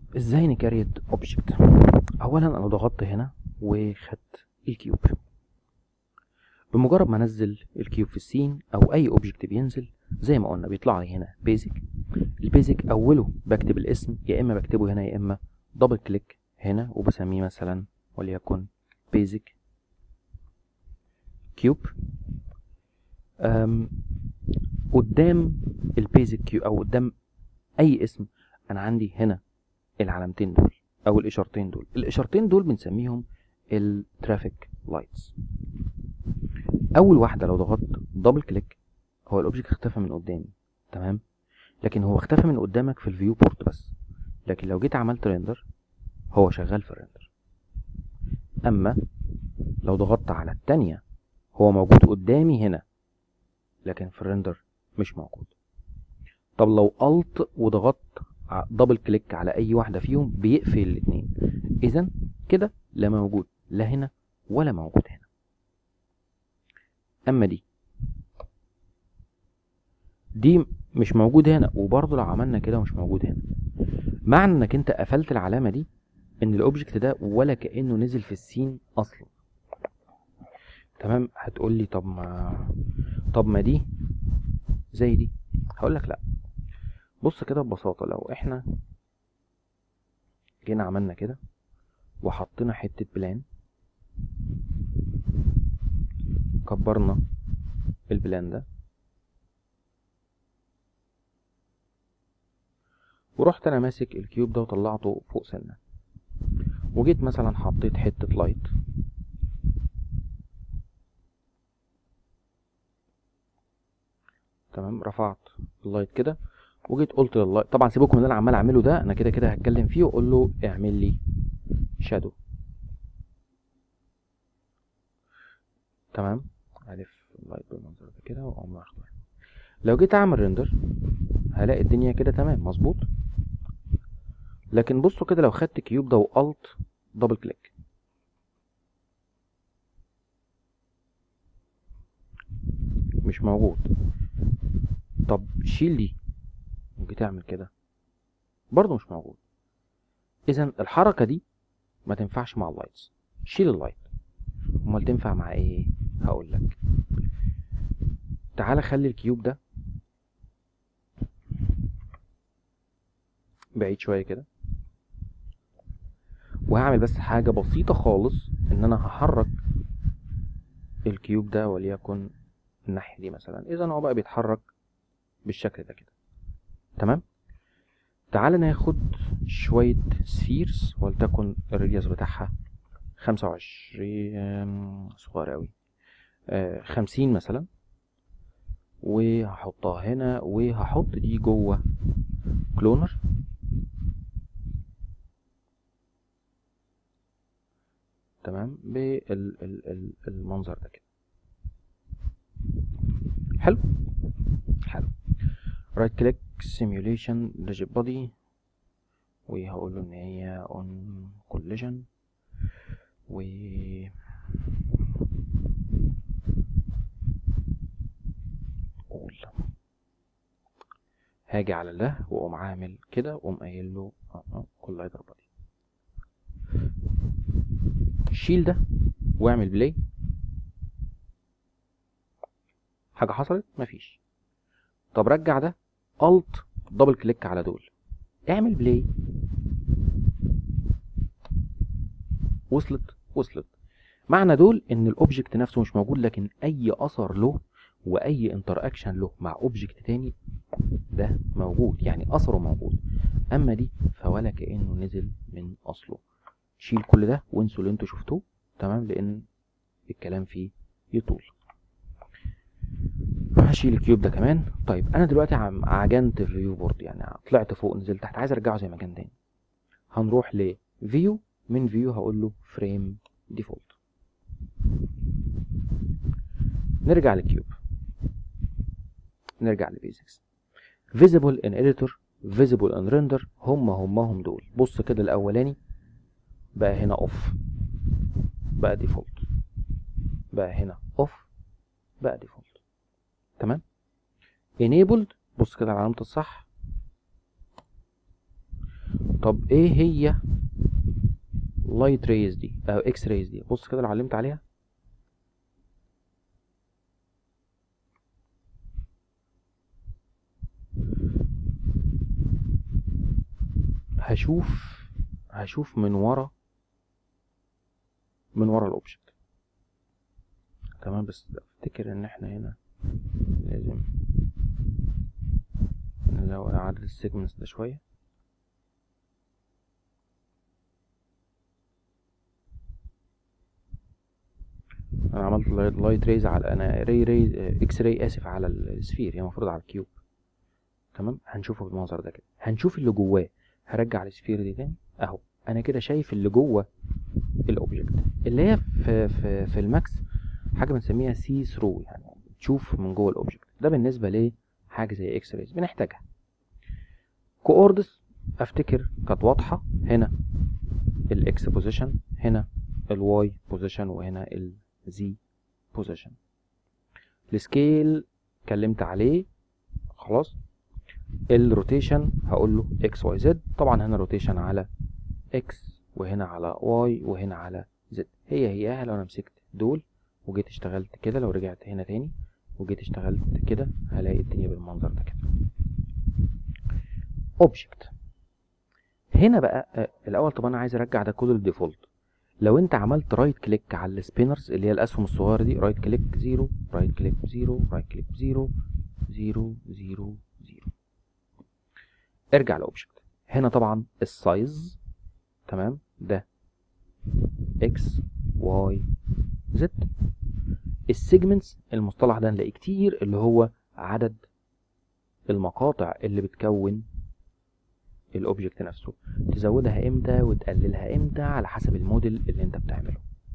ازاي نكريت اوبجكت اولا انا ضغطت هنا وخدت الكيوب بمجرد ما انزل الكيوب في السين او اي اوبجكت بينزل زي ما قلنا بيطلع لي هنا بيزك البيزك اوله بكتب الاسم يا اما بكتبه هنا يا اما دبل كليك هنا وبسميه مثلا وليكن بيزك كيوب قدام البيزك كيوب او قدام اي اسم انا عندي هنا العلامتين دول او الاشارتين دول الاشارتين دول بنسميهم الترافيك لايتس اول واحده لو ضغطت دبل كليك هو الاوبجكت اختفى من قدامي تمام لكن هو اختفى من قدامك في الفيو بورت بس لكن لو جيت عملت ريندر هو شغال في الريندر اما لو ضغطت على التانية هو موجود قدامي هنا لكن في الريندر مش موجود طب لو الت وضغطت دبل كليك على اي واحده فيهم بيقفل الاثنين اذا كده لا موجود لا هنا ولا موجود هنا اما دي دي مش موجود هنا وبرضه لو عملنا كده مش موجود هنا معنى انك انت قفلت العلامه دي ان الاوبجكت ده ولا كانه نزل في السين اصلا تمام هتقول لي طب ما طب ما دي زي دي هقول لك لا بص كده ببساطه لو احنا جينا عملنا كده وحطينا حته بلان كبرنا البلان ده ورحت انا ماسك الكيوب ده وطلعته فوق سنه وجيت مثلا حطيت حته لايت تمام رفعت اللايت كده وجيت قلت لللايت طبعا سيبكم من اللي انا عمال اعمله ده انا كده كده هتكلم فيه واقول له اعمل لي شادو تمام الف اللايت بالمنظر ده كده واقوم اخده لو جيت اعمل ريندر هلاقي الدنيا كده تمام مظبوط لكن بصوا كده لو خدت كيوب ده والت دبل كليك مش موجود طب شيل دي ممكن تعمل كده برضه مش موجود اذا الحركه دي ما تنفعش مع اللايتس شيل اللايت امال تنفع مع ايه هقول لك تعالى خلي الكيوب ده بعيد شويه كده وهعمل بس حاجه بسيطه خالص ان انا هحرك الكيوب ده وليكن الناحيه دي مثلا اذا هو بقى بيتحرك بالشكل ده كده تمام تعال ناخد شوية سفيرز ولتكن الراديوس بتاعها خمسة وعشرين صغير أوي آه خمسين مثلا وهحطها هنا وهحط دي جوه كلونر تمام بالمنظر ده كده حلو حلو رايت كليك سيميوليشن ريجيت بودي وهقول له ان هي اون كوليجن و قول هاجي على ده واقوم عامل كده واقوم قايل له كولايدر بودي شيل ده واعمل بلاي حاجه حصلت مفيش طب رجع ده الت دبل كليك على دول اعمل بلاي وصلت وصلت معنى دول ان الاوبجكت نفسه مش موجود لكن اي اثر له واي انتر اكشن له مع اوبجكت تاني ده موجود يعني اثره موجود اما دي فولا كانه نزل من اصله شيل كل ده وانسوا اللي انتوا شفتوه تمام لان الكلام فيه يطول هشيل الكيوب ده كمان طيب انا دلوقتي عم عجنت الفيو بورد يعني طلعت فوق نزلت تحت عايز ارجعه زي ما كان تاني هنروح لفيو من فيو هقول له فريم ديفولت نرجع للكيوب نرجع لبيزكس visible in editor visible in render هم همهم دول بص كده الاولاني بقى هنا اوف بقى ديفولت بقى هنا اوف بقى ديفولت تمام enabled بص كده على علامة الصح طب ايه هي لايت ريز دي او اكس ريز دي بص كده لو علمت عليها هشوف هشوف من ورا من ورا الاوبجكت تمام بس افتكر ان احنا هنا لازم نزود عدد السيجمنتس ده شويه انا عملت لايت ريز على انا ري ري اكس راي اسف على السفير هي المفروض على الكيوب تمام هنشوفه بالمنظر ده كده هنشوف اللي جواه هرجع السفير دي تاني اهو انا كده شايف اللي جوه الاوبجكت اللي هي في في في الماكس حاجه بنسميها سي ثرو يعني تشوف من جوه الاوبجكت ده بالنسبه لحاجه زي اكس رايز بنحتاجها كوردس افتكر كانت واضحه هنا الاكس بوزيشن هنا الواي بوزيشن وهنا الزي بوزيشن السكيل اتكلمت عليه خلاص الروتيشن هقول له اكس واي زد طبعا هنا روتيشن على اكس وهنا على واي وهنا على زد هي هي لو انا مسكت دول وجيت اشتغلت كده لو رجعت هنا تاني وجيت اشتغلت كده هلاقي الدنيا بالمنظر ده كده اوبجكت هنا بقى آه، الاول طب انا عايز ارجع ده كله للديفولت لو انت عملت رايت كليك على السبينرز اللي هي الاسهم الصغيره دي رايت كليك زيرو رايت كليك زيرو رايت كليك زيرو زيرو زيرو زيرو ارجع لاوبجكت هنا طبعا السايز تمام ده اكس واي زد السيجمنتس المصطلح ده نلاقيه كتير اللي هو عدد المقاطع اللي بتكون الاوبجكت نفسه تزودها امتى وتقللها امتى على حسب الموديل اللي انت بتعمله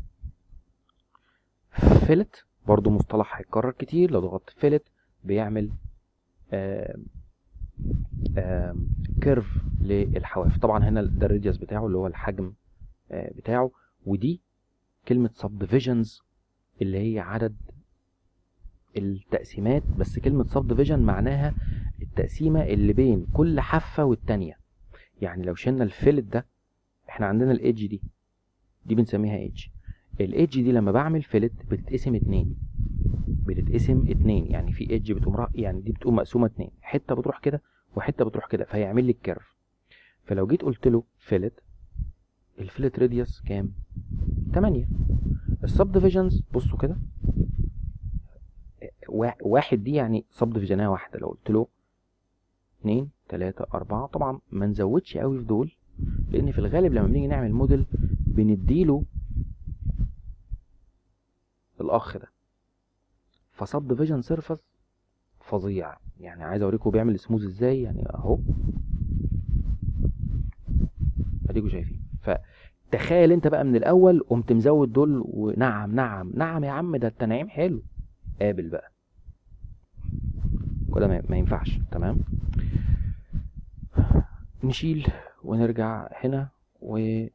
فيلت برضو مصطلح هيتكرر كتير لو ضغطت فيلت بيعمل آم آم كيرف للحواف طبعا هنا ده الراديوس بتاعه اللي هو الحجم آه، بتاعه ودي كلمة subdivisions اللي هي عدد التقسيمات بس كلمة subdivision معناها التقسيمة اللي بين كل حافة والتانية يعني لو شلنا الفيلت ده احنا عندنا الايدج دي دي بنسميها ايدج الايدج دي لما بعمل فيلت بتتقسم اتنين بتتقسم اتنين يعني في ايدج بتقوم را- يعني دي بتقوم مقسومة اتنين حتة بتروح كده وحتة بتروح كده فهيعمل لي الكيرف فلو جيت قلت له فيلت الفيلت راديوس كام 8 السب ديفيجنز بصوا كده وا- واحد دي يعني سب ديفيجنها واحده لو قلت له اتنين تلاتة أربعة طبعا ما نزودش قوي في دول لأن في الغالب لما بنيجي نعمل موديل بنديله الأخ ده فسب ديفيجن سيرفس فظيع يعني عايز أوريكم بيعمل سموز ازاي يعني أهو اديكوا شايفين فتخيل انت بقى من الاول قمت مزود دول ونعم نعم نعم يا عم ده التنعيم حلو قابل بقى كده ما ما ينفعش تمام نشيل ونرجع هنا و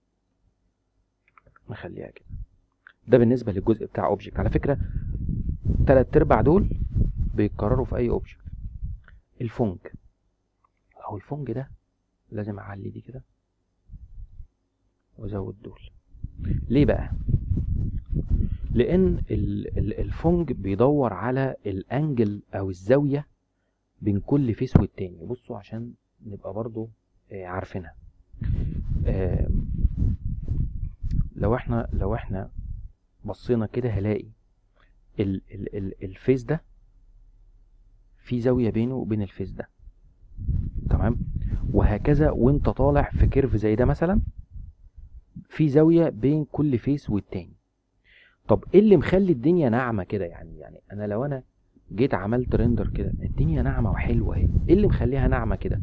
نخليها كده ده بالنسبة للجزء بتاع اوبجكت على فكرة تلات ارباع دول بيتكرروا في اي اوبجكت الفونج او الفونج ده لازم اعلي دي كده وازود دول ليه بقى لان ال- ال- الفونج بيدور على الانجل او الزاويه بين كل فيس والتاني بصوا عشان نبقى برضو آه، عارفينها آم، لو احنا لو احنا بصينا كده هلاقي ال ال ال الفيس ده في زاويه بينه وبين الفيس ده تمام وهكذا وانت طالع في كيرف زي ده مثلا في زاويه بين كل فيس والتاني طب ايه اللي مخلي الدنيا ناعمه كده يعني يعني انا لو انا جيت عملت ريندر كده الدنيا ناعمه وحلوه اهي ايه اللي مخليها ناعمه كده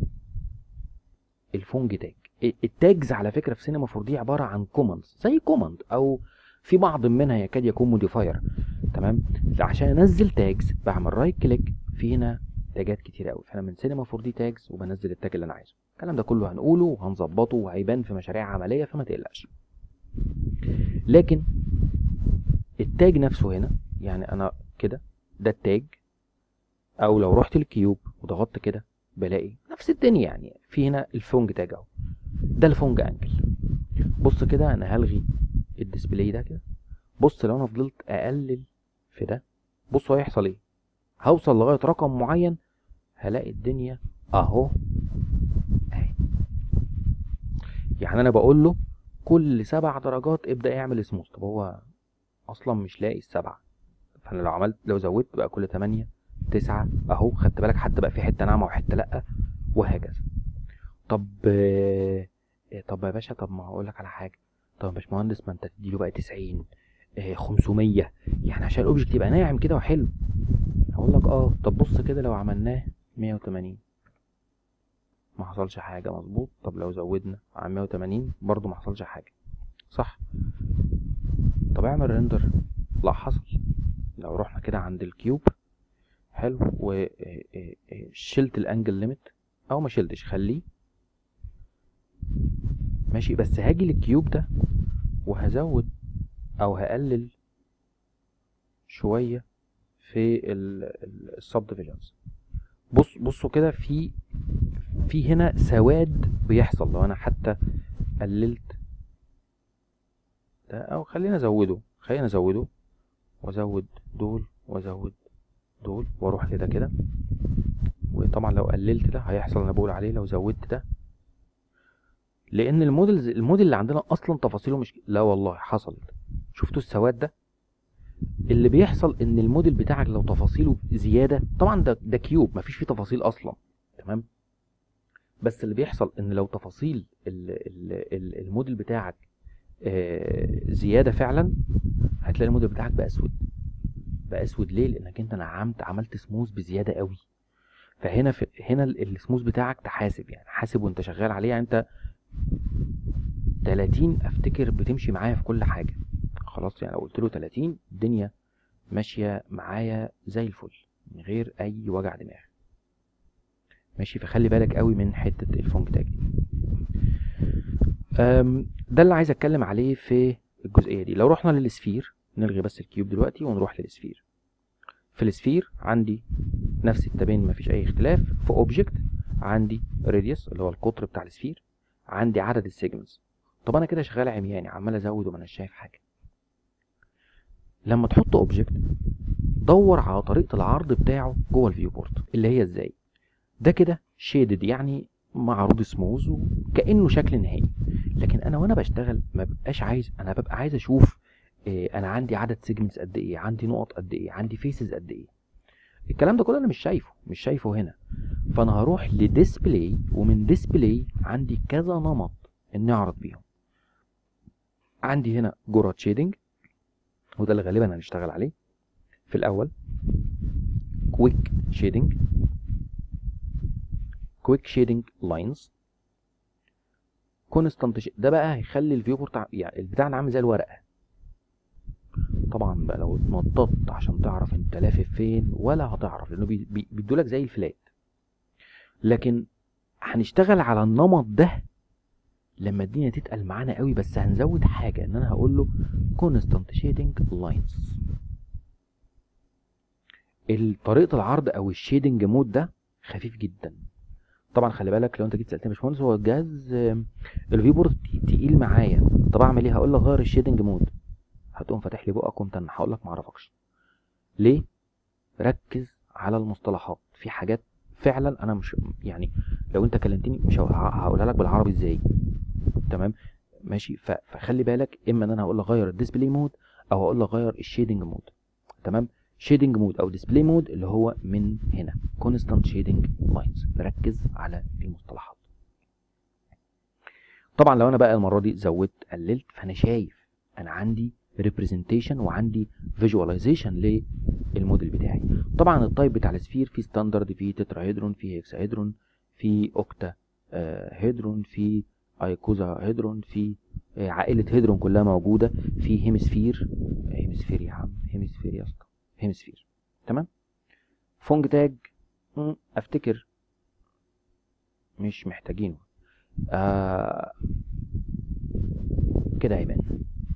الفونج تاج التاجز على فكره في سينما 4 دي عباره عن كوماندز زي كوماند او في بعض منها يكاد يكون موديفاير تمام عشان انزل تاجز بعمل رايت كليك في هنا تاجات كتير قوي فانا من سينما 4 دي تاجز وبنزل التاج اللي انا عايزه الكلام ده كله هنقوله وهنظبطه وهيبان في مشاريع عمليه فما تقلقش لكن التاج نفسه هنا يعني انا كده ده التاج او لو رحت الكيوب وضغطت كده بلاقي نفس نفس الدنيا يعني في هنا الفونج تاج اهو ده الفونج انجل بص كده انا هلغي الديسبلاي ده كده بص لو انا فضلت اقلل في ده بص هو هيحصل ايه هوصل لغايه رقم معين هلاقي الدنيا اهو اهي يعني انا بقول له كل سبع درجات ابدا اعمل سموث طب هو اصلا مش لاقي السبعه فانا لو عملت لو زودت بقى كل تمانية تسعة اهو خدت بالك حتى بقى في حته ناعمه وحته لا وهكذا طب آه، طب يا باشا طب ما هقول لك على حاجه طب يا باشمهندس ما انت تديله بقى 90 آه، 500 يعني عشان الاوبجكت يبقى ناعم كده وحلو هقول لك اه طب بص كده لو عملناه 180 ما حصلش حاجه مظبوط طب لو زودنا عن 180 برضو ما حصلش حاجه صح طب اعمل ريندر لا حصل لو رحنا كده عند الكيوب حلو وشلت الانجل ليميت او ما شلتش خليه ماشي بس هاجي للكيوب ده وهزود او هقلل شويه في السب ديفيجنز بص بصوا كده في في هنا سواد بيحصل لو انا حتى قللت ده او خلينا ازوده خلينا ازوده وازود دول وازود دول واروح كده كده وطبعا لو قللت ده هيحصل اللي انا بقول عليه لو زودت ده لان الموديلز الموديل اللي عندنا اصلا تفاصيله مش لا والله حصل شفتوا السواد ده اللي بيحصل ان الموديل بتاعك لو تفاصيله زياده طبعا ده ده كيوب مفيش فيه تفاصيل اصلا تمام بس اللي بيحصل ان لو تفاصيل ال ال ال الموديل بتاعك آه، زياده فعلا هتلاقي الموديل بتاعك بقى اسود بقى اسود ليه لانك انت نعمت عملت سموث بزياده قوي فهنا في هنا ال- السموث بتاعك تحاسب يعني حاسب وانت شغال عليه يعني انت 30 افتكر بتمشي معايا في كل حاجه خلاص يعني لو قلت له 30 الدنيا ماشيه معايا زي الفل من غير اي وجع دماغ ماشي فخلي بالك قوي من حته الفونك تاج دي أم، ده اللي عايز اتكلم عليه في الجزئيه دي لو رحنا للسفير نلغي بس الكيوب دلوقتي ونروح للسفير في السفير عندي نفس التبين مفيش اي اختلاف في اوبجكت عندي راديوس اللي هو القطر بتاع السفير عندي عدد السيجمنتس طب انا كده شغال عمياني عمال ازود وما انا شايف حاجه لما تحط اوبجكت دور على طريقه العرض بتاعه جوه الفيو بورت اللي هي ازاي ده كده شيدد يعني معروض سموز وكانه شكل نهائي لكن انا وانا بشتغل ما ببقاش عايز انا ببقى عايز اشوف إيه انا عندي عدد سيجمنتس قد ايه عندي نقط قد ايه عندي فيسز قد ايه الكلام ده كله انا مش شايفه مش شايفه هنا فانا هروح لديسبلاي ومن ديسبلاي عندي كذا نمط اني اعرض بيهم عندي هنا جرعه شيدنج وده اللي غالبا هنشتغل عليه في الاول كويك شيدنج كويك شيدنج لاينز كونستانت ده بقى هيخلي الفيو بورت ع- يعني البتاع عامل زي الورقه طبعا بقى لو اتنططت عشان تعرف انت لافف فين ولا هتعرف لانه بي- بي- بيدولك زي الفلات لكن هنشتغل على النمط ده لما الدنيا تتقل معانا قوي بس هنزود حاجه ان انا هقول له كونستانت شيدنج لاينز طريقه العرض او الشيدنج مود ده خفيف جدا طبعا خلي بالك لو انت جيت سالتني يا باشمهندس هو الجهاز آم، الفيو بورد تقيل معايا طب اعمل ايه هقول لك غير الشيدنج مود هتقوم فاتح لي بقك ومتن هقول لك معرفكش ليه ركز على المصطلحات في حاجات فعلا انا مش يعني لو انت كلمتني مش هق- هقولها لك بالعربي ازاي تمام ماشي ف- فخلي بالك اما ان انا هقول لك غير الديسبلاي مود او هقول لك غير الشيدنج مود تمام شيدنج مود او ديسبلاي مود اللي هو من هنا كونستانت شيدنج لاينز نركز على المصطلحات طبعا لو انا بقى المره دي زودت قللت فانا شايف انا عندي ريبريزنتيشن وعندي فيجواليزيشن للموديل بتاعي طبعا التايب بتاع السفير في ستاندرد في تتراهيدرون في هيكساهيدرون في اوكتا آه، هيدرون في ايكوزا هيدرون في آه، عائله هيدرون كلها موجوده في هيمسفير هيمسفير يا عم هيمسفير يا اسطى هيمسفير تمام فونج تاج مم، افتكر مش محتاجينه آه كده هيبان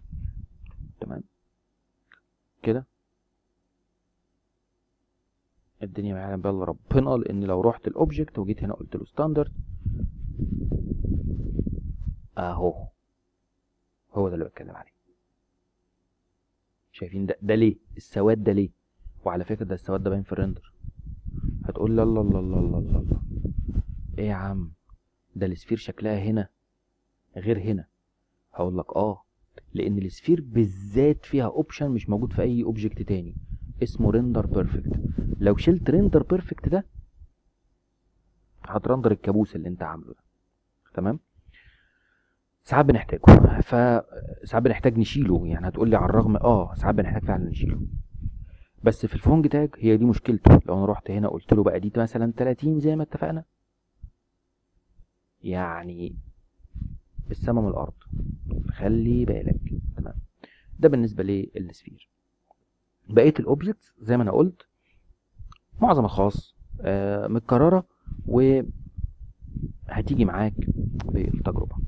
تمام كده الدنيا ما يعلم بها الا ربنا لان لو رحت الاوبجكت وجيت هنا قلت له ستاندرد اهو هو ده اللي بتكلم عليه شايفين ده ده ليه السواد ده ليه وعلى فكره ده السواد ده باين في الريندر هتقول لي الله الله الله الله الله الله ايه يا عم ده السفير شكلها هنا غير هنا هقول لك اه لان السفير بالذات فيها اوبشن مش موجود في اي اوبجكت تاني اسمه ريندر بيرفكت لو شلت ريندر بيرفكت ده هترندر الكابوس اللي انت عامله ده تمام ساعات بنحتاجه فساعات بنحتاج نشيله يعني هتقول لي على الرغم اه ساعات بنحتاج فعلا نشيله بس في الفونج تاج هي دي مشكلته لو انا رحت هنا قلت له بقى دي مثلا 30 زي ما اتفقنا يعني السما من الارض خلي بالك تمام ده بالنسبه للسفير بقيه الاوبجكتس زي ما انا قلت معظم الخاص آه متكرره وهتيجي معاك بالتجربه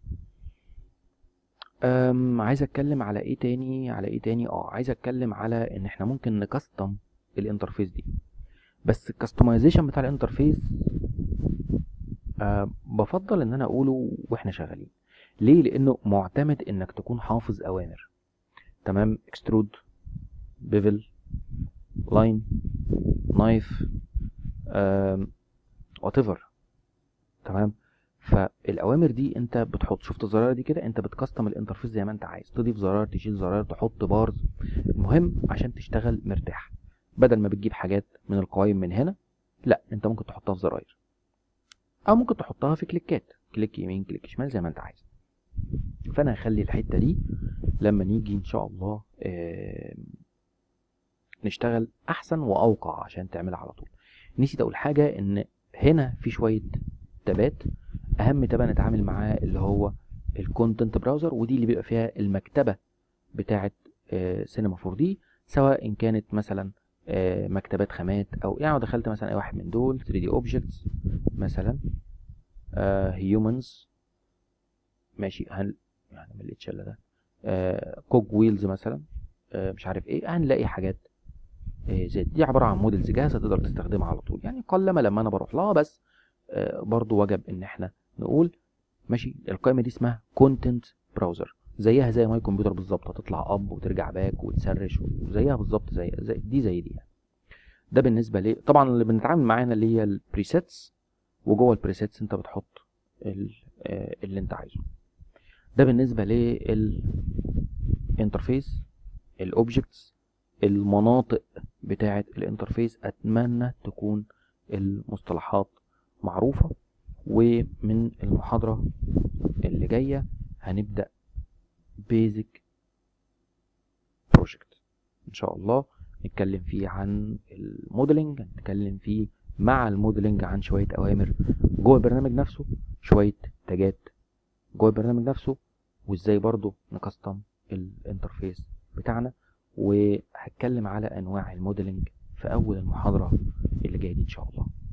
أم عايز اتكلم على ايه تاني على ايه تاني اه عايز اتكلم على ان احنا ممكن نكستم الانترفيس دي بس الكستمايزيشن بتاع الانترفيس أه بفضل ان انا اقوله واحنا شغالين ليه لانه معتمد انك تكون حافظ اوامر تمام اكسترود بيفل لاين نايف وات ايفر تمام فالاوامر دي انت بتحط شفت الزراير دي كده انت بتكستم الانترفيس زي ما انت عايز تضيف زراير تشيل زراير تحط بارز المهم عشان تشتغل مرتاح بدل ما بتجيب حاجات من القوائم من هنا لا انت ممكن تحطها في زراير او ممكن تحطها في كليكات كليك يمين كليك شمال زي ما انت عايز فانا هخلي الحته دي لما نيجي ان شاء الله آه نشتغل احسن واوقع عشان تعملها على طول نسيت اقول حاجه ان هنا في شويه تابات اهم تابه نتعامل معاه اللي هو الكونتنت براوزر ودي اللي بيبقى فيها المكتبه بتاعه سينما 4 دي سواء ان كانت مثلا آه مكتبات خامات او يعني لو دخلت مثلا اي واحد من دول 3 دي اوبجكتس مثلا هيومنز ماشي هن يعني ما لقيتش الا ده آه كوج ويلز مثلا آه مش عارف ايه هنلاقي حاجات آه زي دي عباره عن موديلز جاهزه تقدر تستخدمها على طول يعني قلما لما انا بروح لها بس آه برضو وجب ان احنا نقول ماشي القائمه دي اسمها كونتنت براوزر زيها زي ماي كمبيوتر بالظبط هتطلع اب وترجع باك وتسرش وزيها بالظبط زي, زي دي زي دي يعني. ده بالنسبه لي طبعا اللي بنتعامل معانا اللي هي البريسيتس وجوه البريسيتس انت بتحط اللي انت عايزه ده بالنسبه للانترفيس الاوبجكتس المناطق بتاعه الانترفيس اتمنى تكون المصطلحات معروفه ومن المحاضره اللي جايه هنبدا بيزك بروجكت ان شاء الله نتكلم فيه عن الموديلنج نتكلم فيه مع الموديلنج عن شويه اوامر جوه البرنامج نفسه شويه تاجات جوه البرنامج نفسه وازاي برضو نكستم الانترفيس بتاعنا وهتكلم على انواع الموديلنج في اول المحاضره اللي جايه دي ان شاء الله